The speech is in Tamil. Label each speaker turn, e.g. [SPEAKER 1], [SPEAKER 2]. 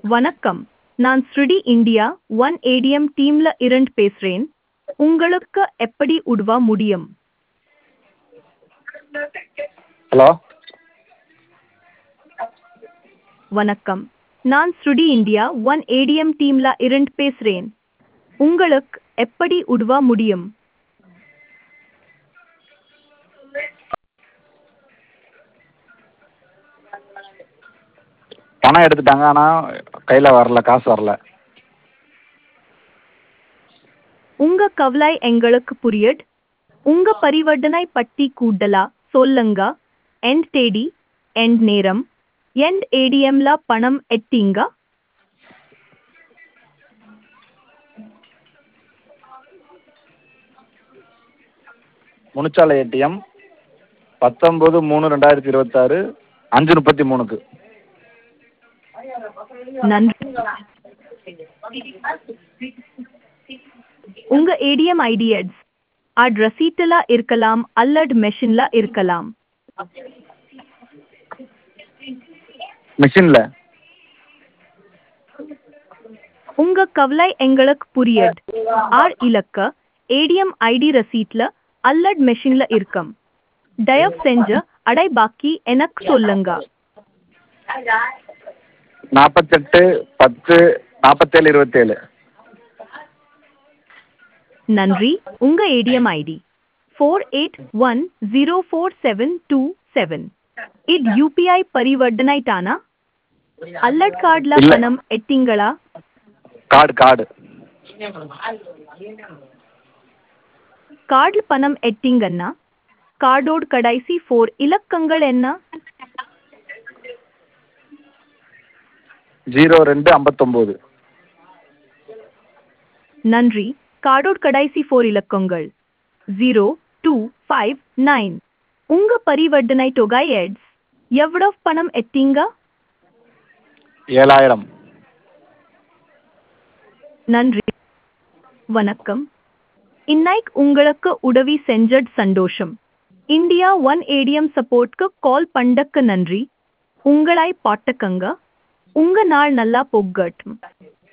[SPEAKER 1] வணக்கம் நான் ஸ்ருடி இந்தியா ஒன் ஏடிஎம் டீம்ல இருந்து பேசுறேன் உங்களுக்கு எப்படி உதவ முடியும்
[SPEAKER 2] ஹலோ
[SPEAKER 1] வணக்கம் நான் ஸ்ருடி இந்தியா ஒன் ஏடிஎம் டீம்ல இருந்து பேசுறேன் உங்களுக்கு எப்படி உதவ முடியும்
[SPEAKER 2] பணம் எடுத்துட்டாங்க ஆனால் கையில் வரல காசு வரல
[SPEAKER 1] உங்க கவலை எங்களுக்கு புரியுது உங்க பரிவர்த்தனை பற்றி கூடுதலா சொல்லுங்க எண்ட் தேதி எண்ட் நேரம் எண்ட் ஏடிஎம்ல பணம் எட்டீங்க
[SPEAKER 2] முனிச்சாலை ஏடிஎம் பத்தொம்பது மூணு ரெண்டாயிரத்தி இருபத்தாறு அஞ்சு முப்பத்தி மூணுக்கு
[SPEAKER 1] நன்றி உங்க ஏடிஎம் ஐடி எட்ஸ் அட் ரசீட்டில் இருக்கலாம் அல்லது மெஷின்ல இருக்கலாம்
[SPEAKER 2] மிஷினில்
[SPEAKER 1] உங்க கவலை எங்களுக்கு புரியுது ஆர் இலக்க ஏடிஎம் ஐடி ரசீட்ல அல்லது மெஷின்ல இருக்கும் தயவு செஞ்சு அடை பாக்கி எனக்கு சொல்லுங்க
[SPEAKER 2] நாற்பத்தெட்டு பத்து நாற்பத்தேழு இருபத்தேழு
[SPEAKER 1] நன்றி உங்க ATM ID four eight one zero four seven two seven இது யூபிஐ பரிவர்த்தனை தானா அல்லட் கார்டுல
[SPEAKER 2] இல்ல.
[SPEAKER 1] பணம் எட்டிங்களா
[SPEAKER 2] கார்டு கார்டு
[SPEAKER 1] கார்டுல பணம் எட்டிங்கன்னா கார்டோட கடைசி ஃபோர் இலக்கங்கள் என்ன
[SPEAKER 2] ஜீரோ ரெண்டு ஐம்பத்தொம்போது
[SPEAKER 1] நன்றி கார்டோட கடைசி ஃபோர் இலக்கங்கள் ஜீரோ டூ ஃபைவ் நைன் உங்க பரிவர்த்தனை தொகை எட்ஸ் எவ்வளவு பணம் எட்டிங்க
[SPEAKER 2] ஏழாயிரம்
[SPEAKER 1] நன்றி வணக்கம் இன்னைக்கு உங்களுக்கு உதவி செஞ்சது சந்தோஷம் இந்தியா ஒன் ஏடிஎம் சப்போர்ட்க்கு கால் பண்ணக்கு நன்றி உங்களை பாட்டுக்கங்க உங்க நாள் நல்லா போகட்டும்